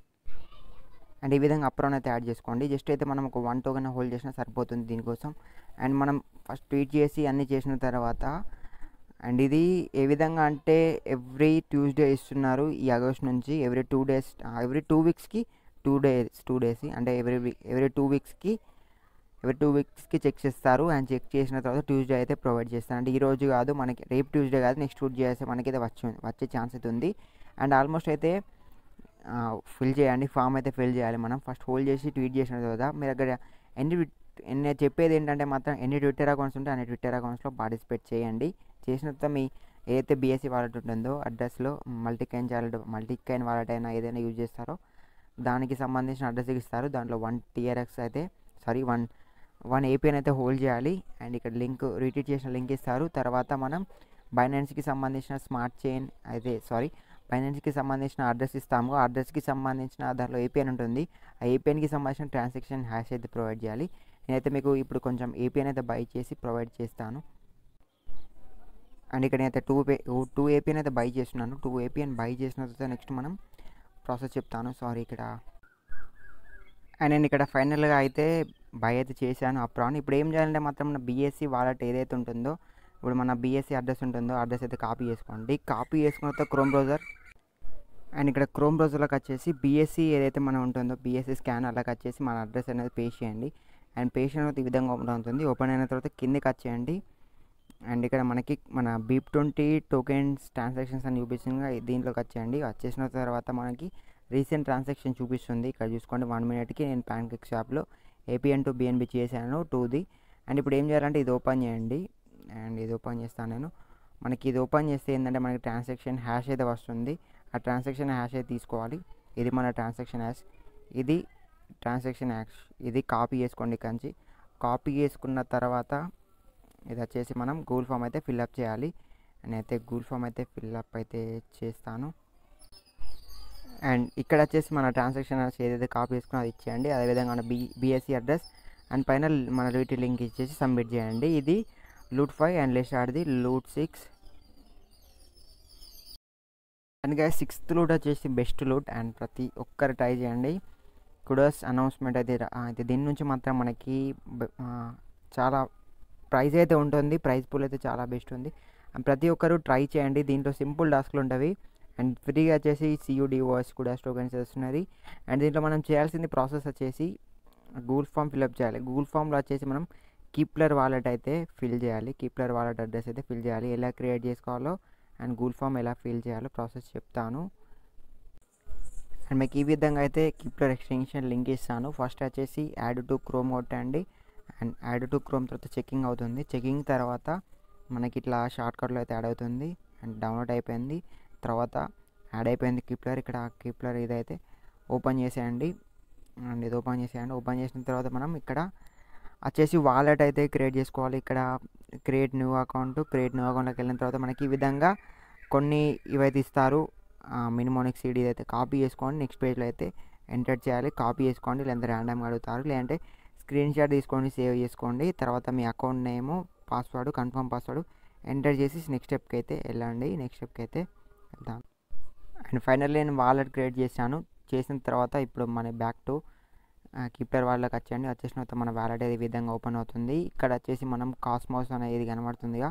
అండ్ ఈ విధంగా అప్రోన్ అయితే యాడ్ చేసుకోండి జస్ట్ అయితే మనం ఒక వన్ టోకెన్ హోల్డ్ చేసినా సరిపోతుంది దీనికోసం అండ్ మనం ఫస్ట్ ట్వీట్ చేసి అన్నీ చేసిన తర్వాత అండ్ ఇది ఏ విధంగా అంటే ఎవ్రీ ట్యూస్డే ఇస్తున్నారు ఈ ఆగస్ట్ నుంచి every two days every two వీక్స్కి టూ డేస్ టూ డేస్ అంటే ఎవ్రీ వీక్ ఎవ్రీ టూ వీక్స్కి ఎవ్రీ టూ వీక్స్కి చెక్ చేస్తారు అండ్ చెక్ చేసిన తర్వాత ట్యూస్డే అయితే ప్రొవైడ్ చేస్తారు అంటే ఈ రోజు కాదు మనకి రేపు ట్యూస్డే కాదు నెక్స్ట్ ట్యూస్డే చేస్తే మనకి అయితే వచ్చి వచ్చే ఛాన్స్ అయితే ఉంది అండ్ ఆల్మోస్ట్ అయితే ఫిల్ చేయండి ఫామ్ అయితే ఫిల్ చేయాలి మనం ఫస్ట్ హోల్డ్ చేసి ట్వీట్ చేసిన తర్వాత మీ దగ్గర ఎన్ని ఎన్ని చెప్పేది ఏంటంటే మాత్రం ఎన్ని ట్విట్టర్ అకౌంట్స్ ఉంటే అన్ని ట్విట్టర్ అకౌంట్స్లో పార్టిసిపేట్ చేయండి చేసిన తర్వాత మీ ఏదైతే బీఎస్సీ వాలెట్ ఉంటుందో అడ్రస్లో మల్టీకైన్ వాలెట్ మల్టీకైన్ వాలెట్ అయినా ఏదైనా యూజ్ చేస్తారో దానికి సంబంధించిన అడ్రస్ ఇస్తారు దాంట్లో వన్ టీఆర్ఎక్స్ అయితే సారీ వన్ వన్ ఏపీఎన్ అయితే హోల్డ్ చేయాలి అండ్ ఇక్కడ లింక్ రీట్వీట్ చేసిన లింక్ ఇస్తారు తర్వాత మనం బైనాన్స్కి సంబంధించిన స్మార్ట్ చైన్ అయితే సారీ బైనాన్స్కి సంబంధించిన అడ్రస్ ఇస్తాము ఆ అడ్రస్కి సంబంధించిన దాంట్లో ఏపీఎన్ ఉంటుంది ఆ ఏపీఎన్కి సంబంధించిన ట్రాన్సాక్షన్ హ్యాష్ అయితే ప్రొవైడ్ చేయాలి నేనైతే మీకు ఇప్పుడు కొంచెం ఏపీఎన్ అయితే బై చేసి ప్రొవైడ్ చేస్తాను అండ్ ఇక్కడ నేనైతే టూ పే టూ ఏపీఎన్ అయితే బై చేస్తున్నాను టూ ఏపీఎన్ బై చేసిన తర్వాత నెక్స్ట్ మనం ప్రాసెస్ చెప్తాను సారీ ఇక్కడ అండ్ నేను ఇక్కడ ఫైనల్గా అయితే బై అయితే చేశాను అప్రాన్ ఇప్పుడు ఏం చేయాలంటే మాత్రం మన బీఎస్సీ వాలెట్ ఏదైతే ఉంటుందో ఇప్పుడు మన బీఎస్సీ అడ్రస్ ఉంటుందో అడ్రస్ అయితే కాపీ చేసుకోండి కాపీ చేసుకున్న తర్వాత క్రోమ్ బ్రౌజర్ అండ్ ఇక్కడ క్రోమ్ బ్రౌజర్లోకి వచ్చేసి బీఎస్సీ ఏదైతే మనం ఉంటుందో బీఎస్సీ స్కాన్ అలాగ వచ్చేసి మన అడ్రస్ అనేది పేస్ట్ చేయండి అండ్ పేస్ట్ అయిన తర్వాత ఈ విధంగా ఓపెన్ అవుతుంది ఓపెన్ అయిన తర్వాత కిందకి వచ్చేయండి అండ్ ఇక్కడ మనకి మన బీప్ ట్వంటీ టోకెన్స్ ట్రాన్సాక్షన్స్ అని చూపిస్తుంది దీంట్లోకి వచ్చేయండి వచ్చేసిన తర్వాత మనకి రీసెంట్ ట్రాన్సాక్షన్ చూపిస్తుంది ఇక్కడ చూసుకోండి వన్ మినిట్కి నేను ప్యాన్కేక్ షాప్లో ఏపీఎన్ టు బిఎన్బి చేశాను టూది అండ్ ఇప్పుడు ఏం చేయాలంటే ఇది ఓపెన్ చేయండి అండ్ ఇది ఓపెన్ చేస్తాను నేను మనకి ఇది ఓపెన్ చేస్తే ఏంటంటే మనకి ట్రాన్సాక్షన్ హ్యాష్ అయితే వస్తుంది ఆ ట్రాన్సాక్షన్ హ్యాష్ అయితే తీసుకోవాలి ఇది మన ట్రాన్సాక్షన్ హ్యాష్ ఇది ట్రాన్సాక్షన్ హ్యాష్ ఇది కాపీ చేసుకోండి కంచి కాపీ చేసుకున్న తర్వాత ఇది వచ్చేసి మనం గూగుల్ ఫామ్ అయితే ఫిల్అప్ చేయాలి నేనైతే గూగుల్ ఫామ్ అయితే ఫిల్అప్ అయితే చేస్తాను అండ్ ఇక్కడ వచ్చేసి మన ట్రాన్సాక్షన్ ఏదైతే కాపీ చేసుకున్నా అది ఇచ్చేయండి అదేవిధంగా మన బి బిఎస్సి అడ్రస్ అండ్ పైన మన వీటి లింక్ ఇచ్చేసి సబ్మిట్ చేయండి ఇది లూట్ ఫైవ్ అండ్ లెస్ట్ ఆడిది లూట్ సిక్స్ అండ్ గా సిక్స్త్ లూట్ వచ్చేసి బెస్ట్ లూట్ అండ్ ప్రతి ఒక్కరు ట్రై చేయండి కుడోస్ అనౌన్స్మెంట్ అయితే అయితే దీని నుంచి మాత్రం మనకి చాలా ప్రైజ్ అయితే ఉంటుంది ప్రైజ్ పూల్ అయితే చాలా బెస్ట్ ఉంది అండ్ ప్రతి ఒక్కరు ట్రై చేయండి దీంట్లో సింపుల్ టాస్క్లు ఉంటవి అండ్ ఫ్రీగా వచ్చేసి సియూడి వాయిస్ కూడా టోకెన్స్ వస్తున్నది అండ్ దీంట్లో మనం చేయాల్సింది ప్రాసెస్ వచ్చేసి గూగుల్ ఫామ్ ఫిల్అప్ చేయాలి గూగుల్ ఫామ్లో వచ్చేసి మనం కీప్లర్ వాలెట్ అయితే ఫిల్ చేయాలి కీప్లర్ వాలెట్ అడ్రస్ అయితే ఫిల్ చేయాలి ఎలా క్రియేట్ చేసుకోవాలో అండ్ గూగుల్ ఫామ్ ఎలా ఫిల్ చేయాలో ప్రాసెస్ చెప్తాను అండ్ మీకు ఈ విధంగా అయితే కీప్లర్ ఎక్స్టెన్షన్ లింక్ ఇస్తాను ఫస్ట్ వచ్చేసి యాడ్ టు క్రోమ్ కొట్టండి అండ్ యాడ్ టు క్రోమ్ తర్వాత చెకింగ్ అవుతుంది చెకింగ్ తర్వాత మనకి ఇట్లా షార్ట్కట్లో అయితే యాడ్ అవుతుంది అండ్ డౌన్లోడ్ అయిపోయింది తర్వాత యాడ్ అయిపోయింది కీప్లర్ ఇక్కడ కీప్లర్ ఇదైతే ఓపెన్ చేసేయండి అండ్ ఇది ఓపెన్ చేసేయండి ఓపెన్ చేసిన తర్వాత మనం ఇక్కడ వచ్చేసి వాలెట్ అయితే క్రియేట్ చేసుకోవాలి ఇక్కడ create new account create new అకౌంట్లోకి వెళ్ళిన తర్వాత మనకి ఈ విధంగా కొన్ని ఇవైతే ఇస్తారు మినిమోనిక్ సీడీ అయితే కాపీ చేసుకోండి నెక్స్ట్ పేజ్లో అయితే ఎంటర్ చేయాలి కాపీ చేసుకోండి లేదంటే ర్యాండమ్గా అడుగుతారు లేదంటే స్క్రీన్ షాట్ తీసుకొని సేవ్ చేసుకోండి తర్వాత మీ account name password confirm password enter చేసి నెక్స్ట్ స్టెప్కి అయితే వెళ్ళండి నెక్స్ట్ స్టెప్కి అయితే వెళ్తాను అండ్ ఫైనల్లీ నేను వాలెట్ క్రియేట్ చేశాను చేసిన తర్వాత ఇప్పుడు మన బ్యాక్ టు కీపర్ వాళ్ళకి వచ్చేయండి వచ్చేసిన తర్వాత మన వ్యాలెట్ ఈ విధంగా ఓపెన్ అవుతుంది ఇక్కడ వచ్చేసి మనం కాస్మోస్ అనేది కనబడుతుందిగా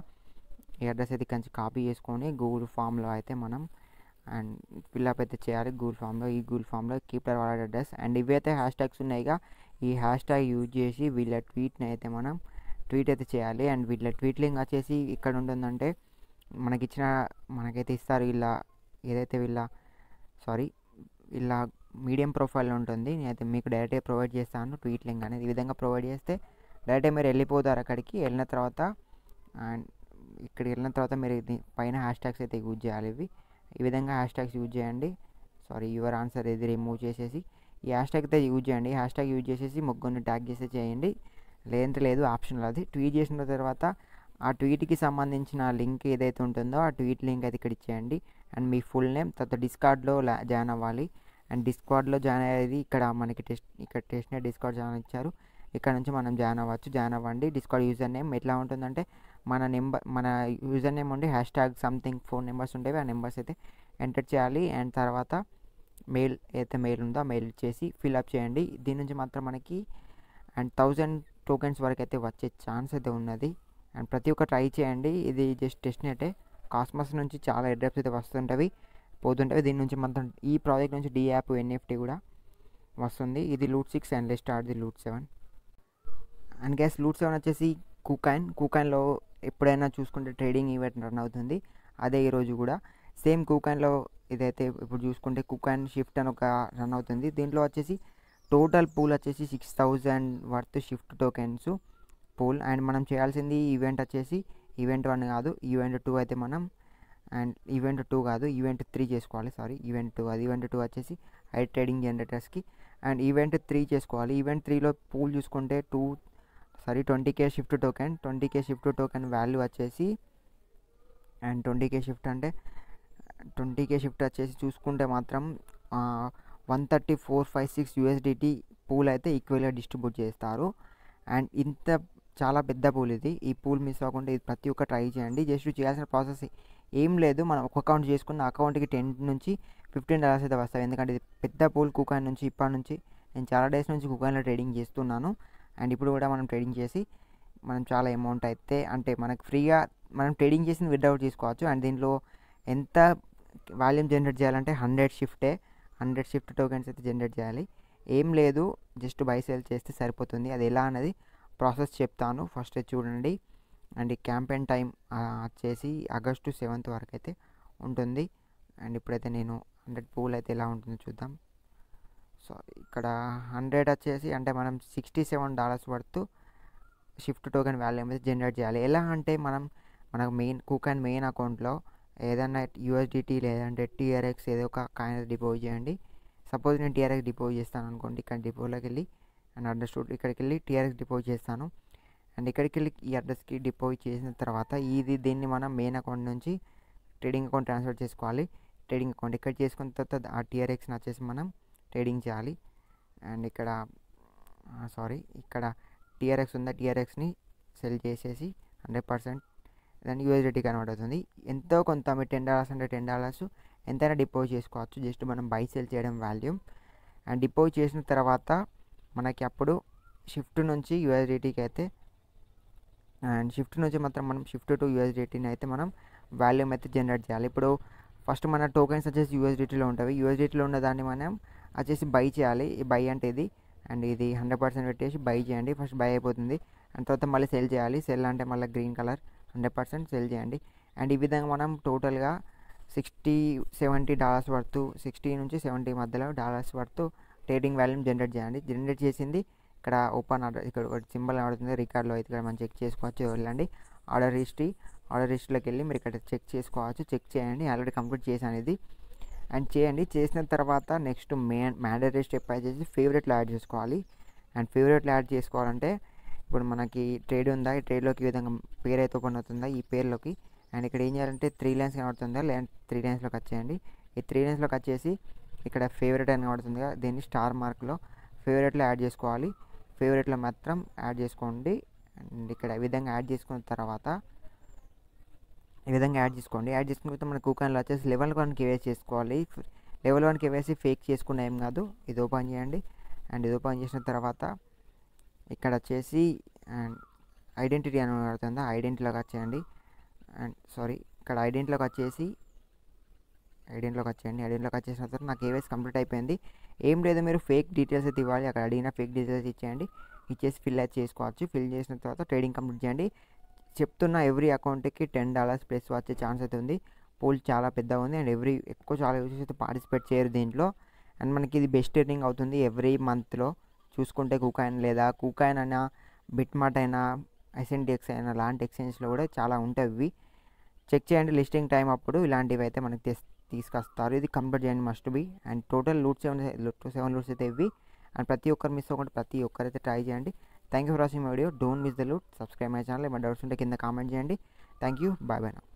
ఈ అడ్రస్ అయితే కొంచెం కాపీ చేసుకొని గూగుల్ ఫామ్లో అయితే మనం అండ్ ఫిల్అప్ అయితే చేయాలి గూగుల్ ఫామ్లో ఈ గూగుల్ ఫామ్లో కీపర్ వాలెట్ అడ్రస్ అండ్ ఇవైతే హ్యాష్ ట్యాగ్స్ ఉన్నాయిగా ఈ హ్యాష్ ట్యాగ్ యూజ్ చేసి వీళ్ళ ట్వీట్ని అయితే మనం ట్వీట్ అయితే చేయాలి అండ్ వీళ్ళ ట్వీట్ లింక్ వచ్చేసి ఇక్కడ ఉంటుందంటే మనకిచ్చిన మనకైతే ఇస్తారు ఇలా ఏదైతే వీళ్ళ సారీ ఇలా మీడియం ప్రొఫైల్ ఉంటుంది నేనైతే మీకు డైరెక్ట్గా ప్రొవైడ్ చేస్తాను ట్వీట్ లింక్ అనేది ఈ విధంగా ప్రొవైడ్ చేస్తే డైరెక్ట్గా మీరు వెళ్ళిపోతారు అక్కడికి వెళ్ళిన తర్వాత అండ్ ఇక్కడికి వెళ్ళిన తర్వాత మీరు ఇది పైన హ్యాష్ ట్యాగ్స్ అయితే యూజ్ చేయాలి ఇవి ఈ విధంగా హ్యాష్ ట్యాగ్స్ యూజ్ చేయండి సారీ యువర్ ఆన్సర్ ఇది రిమూవ్ చేసేసి ఈ హ్యాష్ ట్యాగ్ అయితే యూజ్ చేయండి హ్యాష్ ట్యాగ్ యూజ్ చేసేసి ముగ్గురిని ట్యాగ్ చేసి చేయండి లేదంటే లేదు ఆప్షన్ అది ట్వీట్ చేసిన తర్వాత ఆ ట్వీట్కి సంబంధించిన లింక్ ఏదైతే ఉంటుందో ఆ ట్వీట్ లింక్ అయితే ఇక్కడ ఇచ్చేయండి అండ్ మీ ఫుల్ నేమ్ తర్వాత డిస్కార్డ్లో జాయిన్ అవ్వాలి అండ్ డిస్కార్డ్లో జాయిన్ అయ్యేది ఇక్కడ మనకి టెస్ట్ ఇక్కడ టెస్ట్ నెట్ డిస్కార్డ్ జాయిన్ ఇచ్చారు ఇక్కడ నుంచి మనం జాయిన్ అవ్వచ్చు జాయిన్ అవ్వండి డిస్కార్డ్ యూజర్ నేమ్ ఎట్లా ఉంటుందంటే మన నెంబర్ మన యూజర్ నేమ్ ఉండి hashtag something phone numbers ఉంటాయి ఆ నెంబర్స్ అయితే ఎంటర్ చేయాలి అండ్ తర్వాత మెయిల్ ఏదైతే మెయిల్ ఉందో ఆ మెయిల్ చేసి ఫిల్అప్ చేయండి దీని నుంచి మాత్రం మనకి అండ్ థౌజండ్ టోకెన్స్ వరకు అయితే వచ్చే ఛాన్స్ అయితే ఉన్నది అండ్ ప్రతి ఒక్క ట్రై చేయండి ఇది జస్ట్ టెస్ట్ నెటే కాస్మస్ నుంచి చాలా ఎడ్రప్స్ అయితే వస్తుంటవి పోతుంటవి దీని నుంచి మొత్తం ఈ ప్రాజెక్ట్ నుంచి డి యాప్ ఎన్ఎఫ్టీ కూడా వస్తుంది ఇది లూట్ సిక్స్ అండ్ లెస్ట్ are the loot seven and guys loot seven వచ్చేసి కుకాయిన్ కుకాయిన్లో ఎప్పుడైనా చూసుకుంటే ట్రేడింగ్ ఈవెంట్ రన్ అవుతుంది అదే ఈరోజు కూడా సేమ్ కుకాయిన్లో ఇదైతే ఇప్పుడు చూసుకుంటే కుకాయిన్ షిఫ్ట్ అని ఒక రన్ అవుతుంది దీంట్లో వచ్చేసి టోటల్ పూల్ వచ్చేసి six thousand worth shift tokens pool and మనం చేయాల్సింది ఈవెంట్ వచ్చేసి ఈవెంట్ వన్ కాదు ఈవెంట్ టూ అయితే మనం అండ్ ఈవెంట్ టూ కాదు ఈవెంట్ త్రీ చేసుకోవాలి సారీ ఈవెంట్ టూ అది ఈవెంట్ టూ వచ్చేసి హై ట్రేడింగ్ జనరేటర్స్కి అండ్ ఈవెంట్ త్రీ చేసుకోవాలి ఈవెంట్ త్రీలో పూల్ చూసుకుంటే two sorry twenty K shift token twenty K shift token value వచ్చేసి అండ్ ట్వంటీ కే షిఫ్ట్ అంటే ట్వంటీ కే షిఫ్ట్ వచ్చేసి చూసుకుంటే మాత్రం one thirty four five six USDT pool అయితే ఈక్వల్గా డిస్ట్రిబ్యూట్ చేస్తారు అండ్ ఇంత చాలా పెద్ద పూల్ ఇది ఈ పూల్ మిస్ అవ్వకుండా ఇది ప్రతి ఒక్క ట్రై చేయండి జస్ట్ చేయాల్సిన ప్రాసెస్ ఏం లేదు మనం ఒక అకౌంట్ చేసుకున్న అకౌంట్కి టెన్ నుంచి ఫిఫ్టీన్ డాలర్స్ అయితే వస్తాయి ఎందుకంటే ఇది పెద్ద పూల్ కుకాయిన్ నుంచి ఇప్పటి నుంచి నేను చాలా డేస్ నుంచి కుకాయిన్లో ట్రేడింగ్ చేస్తున్నాను అండ్ ఇప్పుడు కూడా మనం ట్రేడింగ్ చేసి మనం చాలా అమౌంట్ అయితే అంటే మనకు ఫ్రీగా మనం ట్రేడింగ్ చేసింది విత్డ్రాట్ చేసుకోవచ్చు అండ్ దీంట్లో ఎంత వాల్యూమ్ జనరేట్ చేయాలంటే హండ్రెడ్ షిఫ్టే హండ్రెడ్ షిఫ్ట్ టోకెన్స్ అయితే జనరేట్ చేయాలి ఏం లేదు జస్ట్ బై సేల్ చేస్తే సరిపోతుంది అది ఎలా అనేది ప్రాసెస్ చెప్తాను ఫస్ట్ చూడండి అండ్ ఈ క్యాంపెయిన్ టైం వచ్చేసి ఆగస్టు సెవెంత్ వరకు అయితే ఉంటుంది అండ్ ఇప్పుడైతే నేను హండ్రెడ్ పూల్ అయితే ఎలా ఉంటుందో చూద్దాం సో ఇక్కడ హండ్రెడ్ వచ్చేసి అంటే మనం sixty seven dollars worth shift token volume అయితే జనరేట్ చేయాలి ఎలా అంటే మనం మనకు మెయిన్ కూకాన్ మెయిన్ అకౌంట్లో ఏదైనా యూఎస్డిటీ లేదంటే టీఆర్ఎక్స్ ఏదో ఒక కాయిన్ డిపోజిట్ చేయండి సపోజ్ నేను టీఆర్ఎక్స్ డిపోజిట్ చేస్తాను అనుకోండి ఇక్కడ డిపోలోకి వెళ్ళి అండ్ అండర్స్టూడ్ ఇక్కడికి వెళ్ళి టీఆర్ఎక్స్ డిపోజిట్ చేస్తాను అండ్ ఇక్కడికి వెళ్ళి ఈ అడ్రస్కి డిపోజిట్ చేసిన తర్వాత ఇది దీన్ని మనం మెయిన్ అకౌంట్ నుంచి ట్రేడింగ్ అకౌంట్ ట్రాన్స్ఫర్ చేసుకోవాలి ట్రేడింగ్ అకౌంట్ ఇక్కడ చేసుకున్న తర్వాత ఆ టీఆర్ఎక్స్ని వచ్చేసి మనం ట్రేడింగ్ చేయాలి అండ్ ఇక్కడ సారీ ఇక్కడ టీఆర్ఎక్స్ ఉందా టీఆర్ఎక్స్ని సెల్ చేసేసి హండ్రెడ్ పర్సెంట్ దాన్ని యూఎస్డిటీ కన్వర్ట్ అవుతుంది ఎంతో కొంత మీరు టెన్ డాలర్స్ అంటే టెన్ డాలర్స్ ఎంతైనా డిపోజిట్ చేసుకోవచ్చు జస్ట్ మనం బై సెల్ చేయడం వాల్యూమ్ అండ్ డిపోజిట్ చేసిన తర్వాత మనకి అప్పుడు షిఫ్ట్ నుంచి యూఎస్డిటీకి అయితే అండ్ షిఫ్ట్ నుంచి మాత్రం మనం షిఫ్ట్ టు యూఎస్డిటీని అయితే మనం వాల్యూమ్ అయితే జనరేట్ చేయాలి ఇప్పుడు ఫస్ట్ మన టోకెన్స్ వచ్చేసి యూఎస్డిటీలో ఉంటాయి యూఎస్డిటీలో ఉన్న దాన్ని మనం వచ్చేసి బై చేయాలి ఈ బై అంటే ఇది అండ్ ఇది హండ్రెడ్ పర్సెంట్ పెట్టేసి బై చేయండి ఫస్ట్ బై అయిపోతుంది అండ్ తర్వాత మళ్ళీ సెల్ చేయాలి సెల్ అంటే మళ్ళీ green colour hundred percent sell చేయండి అండ్ ఈ విధంగా మనం టోటల్గా sixty seventy dollars worth sixty నుంచి సెవెంటీ మధ్యలో dollars worth trading volume generate చేయండి జనరేట్ చేసింది ఇక్కడ ఓపెన్ ఆర్డర్ ఇక్కడ ఒకటి సింబల్ ఆడుతుంది రికార్డ్లో అయితే ఇక్కడ మనం చెక్ చేసుకోవచ్చు వెళ్ళండి ఆర్డర్ హిస్టరీ ఆర్డర్ హిస్టరీలోకి వెళ్ళి మీరు ఇక్కడ చెక్ చేసుకోవచ్చు చెక్ చేయండి ఆల్రెడీ కంప్లీట్ చేశాను ఇది అండ్ చేయండి చేసిన తర్వాత నెక్స్ట్ మే మ్యాండేటరీ స్టెప్ వచ్చేసి ఫేవరెట్లో యాడ్ చేసుకోవాలి అండ్ ఫేవరెట్లో యాడ్ చేసుకోవాలంటే ఇప్పుడు మనకి ట్రేడ్ ఉందా ఈ ట్రేడ్లోకి ఈ విధంగా పేరు అయితే ఓపెన్ అవుతుందా ఈ పేర్లోకి అండ్ ఇక్కడ ఏం చేయాలంటే త్రీ లైన్స్ కనబడుతుందా లేదంటే త్రీ లైన్స్లోకి వచ్చేయండి ఈ త్రీ లైన్స్లోకి వచ్చేసి ఇక్కడ ఫేవరెట్ అని కనబడుతుందిగా దీన్ని స్టార్ మార్క్లో ఫేవరెట్లో యాడ్ చేసుకోవాలి ఫేవరెట్లో మాత్రం యాడ్ చేసుకోండి అండ్ ఇక్కడ ఈ విధంగా యాడ్ చేసుకున్న తర్వాత ఈ విధంగా యాడ్ చేసుకోండి యాడ్ చేసుకున్న తర్వాత మన కూకాన్లో వచ్చేసి లెవెల్ వన్ కేవైసీ చేసుకోవాలి లెవెల్ వన్ కేవైసీ ఫేక్ చేసుకున్న ఏం కాదు ఇది ఓపెన్ చేయండి అండ్ ఇది ఓపెన్ చేసిన తర్వాత ఇక్కడ వచ్చేసి అండ్ ఐడెంటిటీ అని పడుతుందా ఐడెంటిటీలోకి వచ్చేయండి అండ్ సారీ ఇక్కడ ఐడెంటిటీలోకి వచ్చేసి ఐడెంటిలోకి వచ్చేయండి ఐడెంటిలోకి వచ్చేసిన తర్వాత నాకు ఏవైస్ కంప్లీట్ అయిపోయింది ఏం లేదు మీరు ఫేక్ డీటెయిల్స్ అయితే ఇవ్వాలి అక్కడ అడిగిన ఫేక్ డీటెయిల్స్ ఇచ్చేయండి ఇచ్చేసి ఫిల్ అయితే చేసుకోవచ్చు ఫిల్ చేసిన తర్వాత ట్రేడింగ్ కంప్లీట్ చేయండి చెప్తున్న ఎవ్రీ అకౌంట్కి టెన్ డాలర్స్ ప్లస్ వచ్చే ఛాన్స్ అయితే ఉంది పూల్ చాలా పెద్దగా ఉంది అండ్ ఎవ్రీ ఎక్కువ చాలా యూజర్స్ అయితే పార్టిసిపేట్ చేయరు దీంట్లో అండ్ మనకి ఇది బెస్ట్ ఎర్నింగ్ అవుతుంది ఎవ్రీ మంత్లో చూసుకుంటే కూకాయిన్ లేదా కూకాయిన్ అయినా బిట్మార్ట్ అయినా ఎస్ఎన్డిఎక్స్ అయినా లాంటి ఎక్స్చేంజ్లో కూడా చాలా ఉంటాయి ఇవి చెక్ చేయండి లిస్టింగ్ టైం అప్పుడు ఇలాంటివి అయితే మనకి తెస్ తీసుకొస్తారు ఇది కంప్లీట్ చేయండి must be and total loot seven seven loots అయితే ఇవి అండ్ ప్రతి ఒక్కరు మిస్ అవ్వకుండా ప్రతి ఒక్కరైతే ట్రై చేయండి thank you for watching video don't miss the loot subscribe my channel ఏమైనా డౌట్స్ ఉంటే కింద కామెంట్ చేయండి థ్యాంక్ యూ బాయ్ బాయ్ నా